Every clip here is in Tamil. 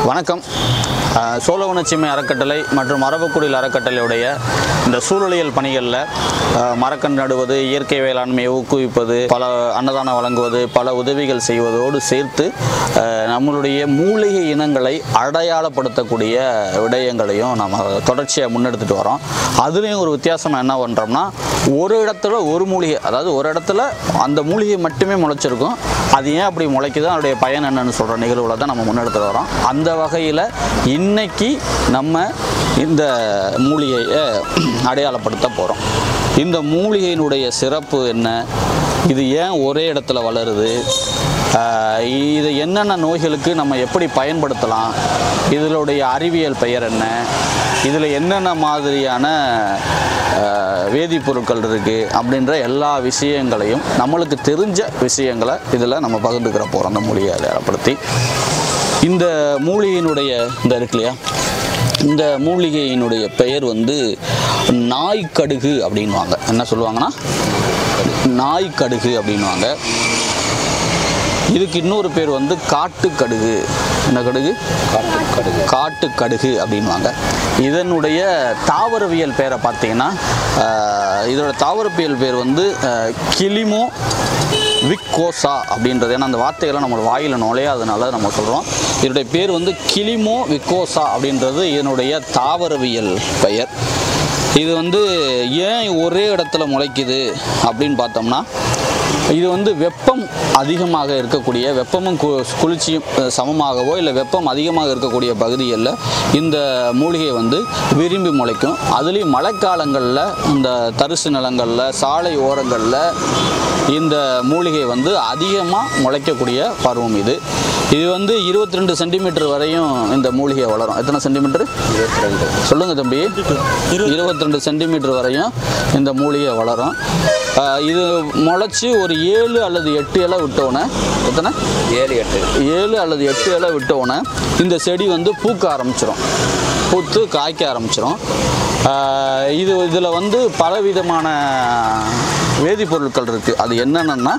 வணக்கம் அஹ், சோழவனச்சிமை அறக்கட்டளை மற்றும் மரபுக்குடில் அறக்கட்டளையுடைய இந்த சூழலியல் பணிகளில் அஹ், மரக்கன்று நடுவது இயற்கை வேளாண்மையை ஊக்குவிப்பது பல அன்னதானம் வழங்குவது பல உதவிகள் செய்வதோடு சேர்த்து அஹ், நம்மளுடைய மூலிகை இனங்களை அடையாளப்படுத்தக்கூடிய விடயங்களையும் நம்ம தொடர்ச்சியாக முன்னெடுத்துட்டு வரோம் அதுலேயும் ஒரு வித்தியாசம் என்ன பண்ணுறோம்னா ஒரு இடத்துல ஒரு மூலிகை அதாவது ஒரு இடத்துல அந்த மூலிகை மட்டுமே முளைச்சிருக்கும் அது ஏன் அப்படி முளைக்குது அதனுடைய பயன் என்னன்னு சொல்கிற நிகழ்வுகளை தான் நம்ம முன்னெடுத்துட்டு வரோம் அந்த வகையில் இன்னைக்கு நம்ம இந்த மூலிகையை அடையாளப்படுத்த போகிறோம் இந்த மூலிகையினுடைய சிறப்பு என்ன இது ஏன் ஒரே இடத்துல வளருது ஆஹ் இது என்னென்ன நோய்களுக்கு நம்ம எப்படி பயன்படுத்தலாம் இதனுடைய அறிவியல் பெயர் என்ன இதில் என்னென்ன மாதிரியான ஆஹ், வேதிப்பொருட்கள் இருக்குது அப்படின்ற எல்லா விஷயங்களையும் நம்மளுக்கு தெரிஞ்ச விஷயங்களை இதில் நம்ம பகிர்ந்துக்கிற போகிறோம் அந்த மூலிகையை அடையாளப்படுத்தி இந்த மூலிகையினுடைய இந்த இருக்கு இல்லையா இந்த மூலிகையினுடைய பெயர் வந்து நாய்க்கடுகு அப்படின்வாங்க என்ன சொல்லுவாங்கன்னா நாய்க்கடுகு அப்படின்வாங்க இதுக்கு இன்னொரு பேர் வந்து காட்டுக்கடுகு என்ன கடுகு காட்டுக்கடுகு காட்டுக்கடுகு அப்படின்வாங்க இதனுடைய தாவரவியல் பேரை பார்த்தீங்கன்னா ஆஹ், இதோட தாவரவியல் பேர் வந்து ஆஹ், கிளிமோ விக்கோசா அப்படின்றது ஏன்னா அந்த வார்த்தைகள்லாம் நம்ம வாயில் நுழையாதனால நம்ம சொல்கிறோம் இதனுடைய பேர் வந்து கிளிமோ விக்கோசா அப்படின்றது இதனுடைய தாவரவியல் பெயர் இது வந்து ஏன் ஒரே இடத்துல முளைக்குது அப்படின்னு பார்த்தோம்னா இது வந்து வெப்பம் அதிகமாக இருக்கக்கூடிய வெப்பமும் கு- குளிர்ச்சியும் அஹ், சமமாகவோ இல்லை வெப்பம் அதிகமாக இருக்கக்கூடிய பகுதிகளில் இந்த மூலிகை வந்து விரும்பி முளைக்கும் அதுலேயும் மழைக்காலங்களில் இந்த தரிசு நிலங்களில் சாலை ஓரங்களில் இந்த மூலிகை வந்து அதிகமாக முளைக்கக்கூடிய பருவம் இது இது வந்து இருபத்தி ரெண்டு சென்டிமீட்டர் வரையும் இந்த மூலிகை வளரும் எத்தனை சென்டிமீட்டர் இருபத்தி ரெண்டு சொல்லுங்க தம்பி இருபத்தி ரெண்டு சென்டிமீட்டர் வரையும் இந்த மூலிகை வளரும் ஆஹ் இது முளைச்சி ஒரு ஏழு அல்லது எட்டு இலை விட்டோன்னே எத்தனை ஏழு எட்டு ஏழு அல்லது எட்டு இலை விட்டோன்னே இந்த செடி வந்து பூக்க ஆரம்பிச்சிரும் பூத்து காய்க்க ஆரம்பிச்சிரும் ஆஹ் இது இதில் வந்து பலவிதமான வேதிப்பொருட்கள் இருக்குது அது என்னென்னா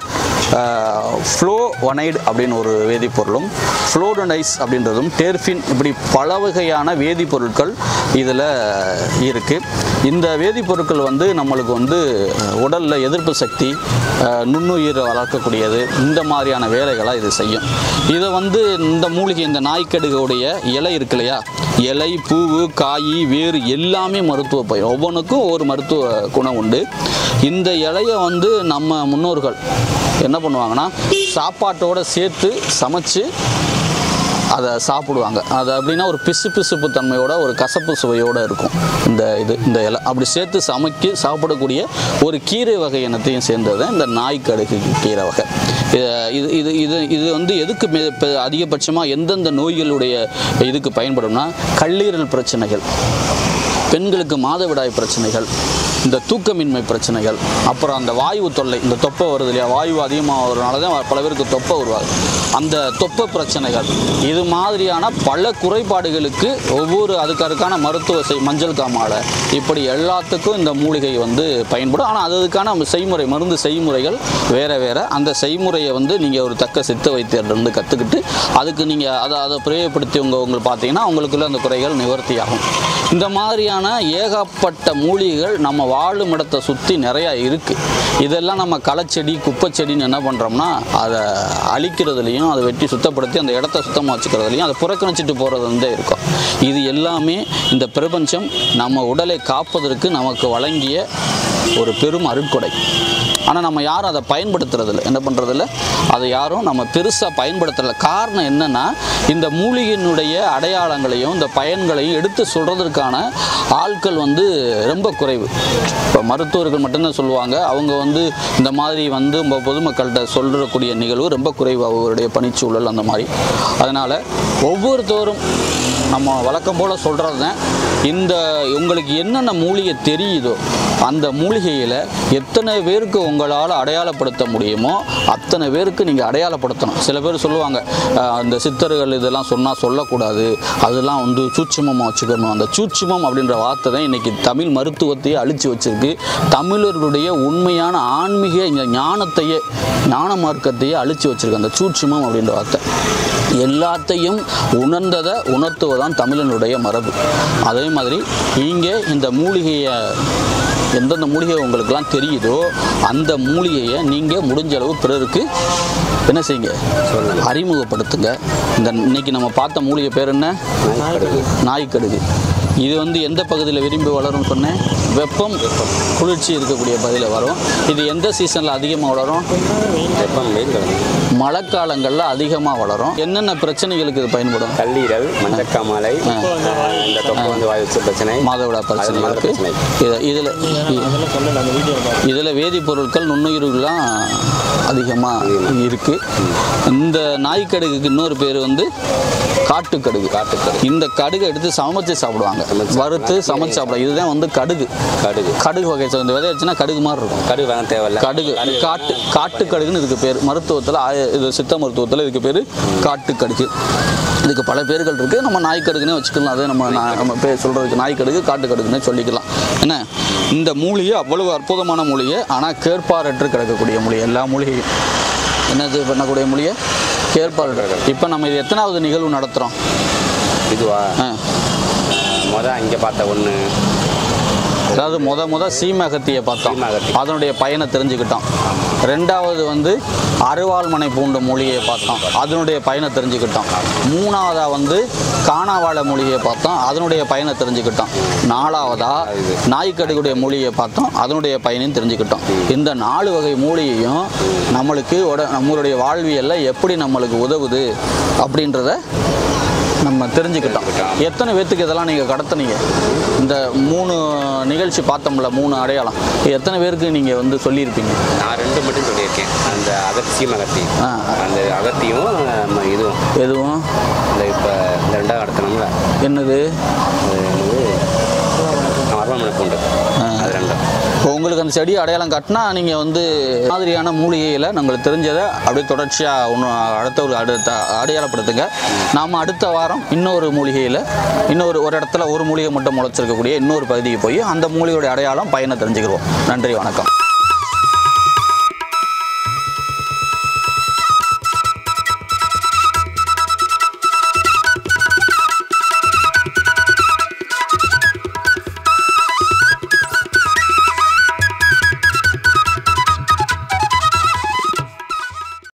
ஃப்ளோ ஒனைடு அப்படின்னு ஒரு வேதிப்பொருளும் ஃப்ளோடனைஸ் அப்படின்றதும் டேர்ஃபின் இப்படி பல வகையான வேதிப்பொருட்கள் இதில் இருக்குது இந்த வேதிப்பொருட்கள் வந்து நம்மளுக்கு வந்து உடலில் எதிர்ப்பு சக்தி அஹ், நுண்ணுயிரை வளர்க்கக்கூடியது இந்த மாதிரியான வேலைகளை இது செய்யும் இதை வந்து இந்த மூலிகை இந்த நாய்க்கடுகுடைய இலை இருக்கு இல்லையா இலை பூவு காய் வேறு எல்லாமே மருத்துவ பயிர் ஒவ்வொன்றுக்கும் ஒரு மருத்துவ குணம் உண்டு இந்த இலையை வந்து நம்ம முன்னோர்கள் என்ன பண்ணுவாங்கன்னா சாப்பாட்டோட சேர்த்து சமைச்சு அதை சாப்பிடுவாங்க அது அப்படின்னா ஒரு பிசு பிசுப்பு தன்மையோட ஒரு கசப்பு சுவையோடு இருக்கும் இந்த இது இந்த இலை அப்படி சேர்த்து சமைக்கி சாப்பிடக்கூடிய ஒரு கீரை வகை இனத்தையும் சேர்ந்தது தான் இந்த நாய்க்கடுகு கீரை வகை இது- இது இது இது இது வந்து எதுக்கு மே- இப்ப அதிகபட்சமாக எந்தெந்த நோய்களுடைய இதுக்கு பயன்படும்னா கல்லீரல் பிரச்சனைகள் பெண்களுக்கு மாதவிடாய் பிரச்சனைகள் இந்த தூக்கமின்மை பிரச்சனைகள் அப்புறம் அந்த வாயு தொல்லை இந்த தொப்பை வருது இல்லையா வாயு அதிகமாக வருவனால தான் பல பேருக்கு தொப்பை உருவாகுது அந்த தொப்பை பிரச்சனைகள் இது மாதிரியான பல குறைபாடுகளுக்கு ஒவ்வொரு அதுக்கு அதுக்கான மருத்துவ செய் மஞ்சள் காமாலை இப்படி எல்லாத்துக்கும் இந்த மூலிகை வந்து பயன்படும் ஆனால் அது அதுக்கான செய்முறை மருந்து செய்முறைகள் வேற வேற அந்த செய்முறையை வந்து நீங்கள் ஒரு தக்க சித்த வைத்தியர்லேருந்து கற்றுக்கிட்டு அதுக்கு நீங்கள் அதை அதை பிரயோகப்படுத்தி உங்கள் உங்களுக்கு பார்த்தீங்கன்னா உங்களுக்குள்ள அந்த குறைகள் நிவர்த்தியாகும் இந்த மாதிரியான ஏகப்பட்ட மூலிகைகள் நம்ம வாழும் இடத்தை சுற்றி நிறையா இருக்குது இதெல்லாம் நம்ம களைச்செடி குப்பைச்செடின்னு என்ன பண்ணுறோம்னா அதை அழிக்கிறதுலையும் அதை வெட்டி சுத்தப்படுத்தி அந்த இடத்த சுத்தமாக வச்சுக்கிறதுலையும் அதை புறக்கணிச்சிட்டு போகிறது வந்து இருக்கும் இது எல்லாமே இந்த பிரபஞ்சம் நம்ம உடலை காப்பதற்கு நமக்கு வழங்கிய ஒரு பெரும் அருட்கொடை ஆனால் நம்ம யாரும் அதை பயன்படுத்துறதில்ல என்ன பண்ணுறதில்ல அதை யாரும் நம்ம பெருசாக பயன்படுத்துறதில்ல காரணம் என்னென்னா இந்த மூலிகையினுடைய அடையாளங்களையும் இந்த பயன்களையும் எடுத்து சொல்கிறதுக்கான ஆட்கள் வந்து ரொம்ப குறைவு இப்போ மருத்துவர்கள் மட்டும்தான் சொல்லுவாங்க அவங்க வந்து இந்த மாதிரி வந்து நம்ம பொதுமக்கள்கிட்ட சொல்லக்கூடிய நிகழ்வு ரொம்ப குறைவு அவருடைய பணிச்சூழல் அந்த மாதிரி அதனால் ஒவ்வொருத்தரும் நம்ம வழக்கம் போல் சொல்கிறது தான் இந்த உங்களுக்கு என்னென்ன மூலிகை தெரியுதோ அந்த மூலிகையில் எத்தனை பேருக்கு உங்களால் அடையாளப்படுத்த முடியுமோ அத்தனை பேருக்கு நீங்கள் அடையாளப்படுத்தணும் சில பேர் சொல்லுவாங்க அஹ், அந்த சித்தர்கள் இதெல்லாம் சொன்னால் சொல்லக்கூடாது அதெல்லாம் வந்து சூட்சுமமாக வச்சுக்கணும் அந்த சூட்சுமம் அப்படின்ற வார்த்தை தான் இன்னைக்கு தமிழ் மருத்துவத்தையே அழிச்சு வச்சிருக்கு தமிழர்களுடைய உண்மையான ஆன்மீக இந்த ஞானத்தையே ஞான மார்க்கத்தையே அழிச்சு வச்சிருக்கு அந்த சூட்சுமம் அப்படின்ற வார்த்தை எல்லாத்தையும் உணர்ந்ததை உணர்த்துவதான் தமிழனுடைய மரபு அதே மாதிரி இங்கே இந்த மூலிகையை எந்தெந்த மூலிகை உங்களுக்கெல்லாம் தெரியுதோ அந்த மூலிகையை நீங்கள் முடிஞ்ச அளவு பிறருக்கு என்ன செய்யுங்க அறிமுகப்படுத்துங்க இந்த இன்னைக்கு நம்ம பார்த்த மூலிகை பேர் என்ன நாய்க்கடுகு இது வந்து எந்த பகுதியில் விரும்பி வளரும் சொன்னேன் வெப்பம் குளிர்ச்சி இருக்கக்கூடிய பகுதியில் வரும் இது எந்த சீசனில் அதிகமாக வளரும் வெப்பம் வெயில் கிடக்கும் மழைக்காலங்களில் அதிகமாக வளரும் என்னென்ன பிரச்சனைகளுக்கு இது பயன்படும் கல்லீரல் மஞ்சக்காமலை இந்த தொப்பை வந்து வாய் வச்ச பிரச்சனை மாதவிடா அது மாதிரி பிரச்சனைகளுக்கு பிரச்சனை இதில் இதில் வேதிப்பொருட்கள் நுண்ணுயிர்கள்லாம் அதிகமாக இருக்குது இந்த நாய்க்கடுகுக்கு இன்னொரு பேர் வந்து காட்டுக்கடுகு காட்டுக்கடுகு. இந்த கடுகை எடுத்து சமைச்சு சாப்பிடுவாங்க வறுத்து சமைச்சு சாப்பிடுவாங்க இதுதான் வந்து கடுகு கடுகு கடுகு வகை சேர்ந்த விதை வச்சுன்னா கடுகு மாதிரி இருக்கும் கடுகு வாங்க தேவையில்ல கடுகு காட்டு காட்டு கடுகுன்னு இதுக்கு பேர் மருத்துவத்தில் ஆய- இது சித்த மருத்துவத்தில் இதுக்கு பேர் காட்டு கடுகு இதுக்கு பல பேர்கள் இருக்குது நம்ம நாய்க்கடுகுனே வச்சுக்கலாம் அதே நம்ம நா- நம்ம பேர் சொல்கிறதுக்கு நாய்க்கடுகு காட்டு கடுகுன்னே சொல்லிக்கலாம் என்ன இந்த மூலிகை அவ்வளவு அற்புதமான மூலிகை ஆனால் கேட்பாரற்று கிடக்கக்கூடிய மூலிகை எல்லா மூலிகையும் என்னது பண்ணக்கூடிய மூலிகை கேட்பாரற்று இப்போ நம்ம இது எத்தனாவது நிகழ்வு நடத்துகிறோம் இதுவா ஆ முத இங்க பார்த்த ஒண்ணு அதாவது முத முத சீமகத்தியை பார்த்தோம் சீமகத்தி. அதனுடைய பயனை தெரிஞ்சுக்கிட்டோம் ரெண்டாவது வந்து அருவாள்மனை பூண்ட மூலிகையை பார்த்தோம் அதனுடைய பயனை தெரிஞ்சுக்கிட்டோம் மூணாவதா வந்து காணாவாழை மூலிகையை பார்த்தோம் அதனுடைய பயனை தெரிஞ்சுக்கிட்டோம் நாலாவதா நாய்க்கடுகுடைய மூலிகையை பார்த்தோம் அதனுடைய பயனையும் தெரிஞ்சுக்கிட்டோம் இந்த நாலு வகை மூலிகையும் நம்மளுக்கு உட நம்மளுடைய வாழ்வியல்ல எப்படி நம்மளுக்கு உதவுது அப்படின்றத நம்ம தெரிஞ்சுக்கிட்டோம் எத்தனை பேத்துக்கு இதெல்லாம் நீங்கள் கடத்துனீங்க இந்த மூணு நிகழ்ச்சி பார்த்தோம்ல மூணு அடையாளம் எத்தனை பேருக்கு நீங்கள் வந்து சொல்லியிருப்பீங்க நான் ரெண்டு மட்டும் சொல்லியிருக்கேன் அந்த அகத்தி சீமகத்தி ஆ. அந்த அகத்தியும் நம்ம இதுவும் எதுவும் இந்த இப்போ இந்த ரெண்டாவது நடத்தினோம்ல என்னது அது என்னது அரவணை பூண்டு அது ரெண்டும் இப்போ உங்களுக்கு அந்த செடி அடையாளம் காட்டினா நீங்கள் வந்து மாதிரியான மூலிகையில் நம்மளுக்கு தெரிஞ்சதை அப்படியே தொடர்ச்சியாக ஒன்று அடுத்த ஒரு அடுத்த அடையாளப்படுத்துங்க நாம் அடுத்த வாரம் இன்னொரு மூலிகையில் இன்னொரு ஒரு இடத்துல ஒரு மூலிகை மட்டும் முளைச்சிருக்கக்கூடிய இன்னொரு பகுதிக்கு போய் அந்த மூலிகையோட அடையாளம் பயனை தெரிஞ்சுக்கிறோம் நன்றி வணக்கம்